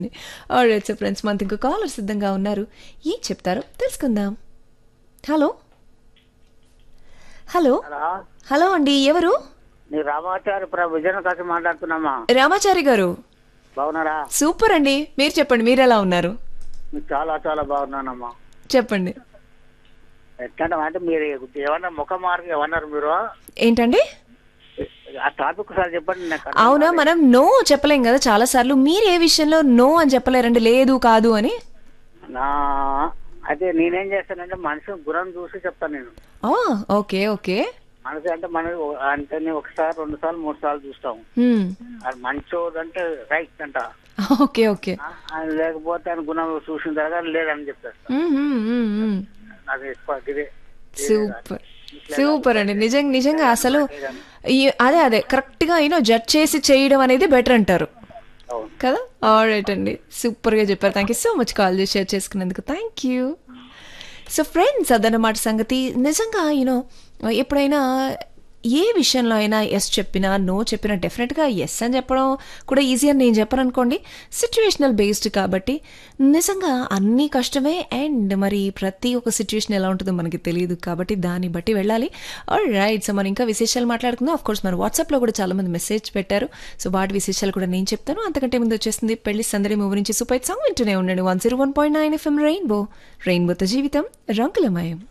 Alright so friends మనకి ఇంకో caller సిద్ధంగా ఉన్నారు ఏం చెప్తారో తెలుసుకుందాం హలో హలో హలో హలో అండి ఎవరు నీ రామాచారి ప్రభు విజయన కలిసి మాట్లాడుతున్నామా రామాచారి గారు బాగున్నారా సూపర్ అండి మీరు చెప్పండి మీరు ఎలా ఉన్నారు మీరు చాలా చాలా బాగున్నానమ్మా చెప్పండి ఎట్లా అంటే మీరు ఏమన్నా ముఖ మార్గం ఏమన్నారు మీరు ఏంటండి ఆ టాపిక్ ఒకసారి చెప్పండి నాకు అర్థం అవునా కాలేదు. మనం నో చెప్పలేం కదా చాలా సార్లు మీరు ఏ విషయంలో నో అని చెప్పలేరండి లేదు కాదు అని నా అయితే నేనేం చేస్తానంటే మనిషి గుణం చూసి చెప్తాను నేను ఆ, ఓకే ఓకే మనిషి అంటే మన అంటే నేను ఒకసారి రెండు సార్లు మూడు సార్లు చూస్తాం హ్మ్. అది మంచోడు అంటే రైట్ అంట ఓకే ఓకే ఆ, ఆయన లేకపోతే ఆయన గుణం చూసిన తర్వాత లేదని చెప్తారు హ్మ్, హ్మ్, హ్మ్, హ్మ్. నాకు ఎక్కువ ఇదే సూపర్ సూపర్ అండి నిజంగా నిజంగా అసలు ఈ- అదే అదే కరెక్ట్ గా యూనో జడ్జ్ చేసి చేయడం అనేది బెటర్ అంటారు అవును కదా ఆల్రైట్ అండి సూపర్ గా చెప్పారు thank you so much call చేసి షేర్ చేసుకున్నందుకు థ్యాంక్ యూ సో ఫ్రెండ్స్ అదన్నమాట సంగతి నిజంగా యూనో ఎప్పుడైనా ఏ విషయంలో అయినా ఎస్ చెప్పినా నో చెప్పినా డెఫినెట్గా ఎస్ అని చెప్పడం కూడా ఈజీ అని నేను చెప్పను అనుకోండి సిచ్యువేషనల్ బేస్డ్ కాబట్టి నిజంగా అన్నీ కష్టమే అండ్ మరి ప్రతి ఒక్క సిచ్యువేషన్ ఎలా ఉంటుందో మనకి తెలియదు కాబట్టి దాన్ని బట్టి వెళ్ళాలి ఆల్ రైట్ సో మనం ఇంకా విశేషాలు మాట్లాడుకుందాం ఆఫ్ కోర్స్ మన వాట్సాప్లో కూడా చాలా మంది మెసేజ్ పెట్టారు సో వాటి విశేషాలు కూడా నేను చెప్తాను అంతకంటే ముందు వచ్చేసింది పెళ్లి సందడి మూవీ నుంచి సూపర్ సాంగ్ వింటూనే ఉండండి one zero one point nine FM rainbow రెయిన్బోతో జీవితం రంగులమయం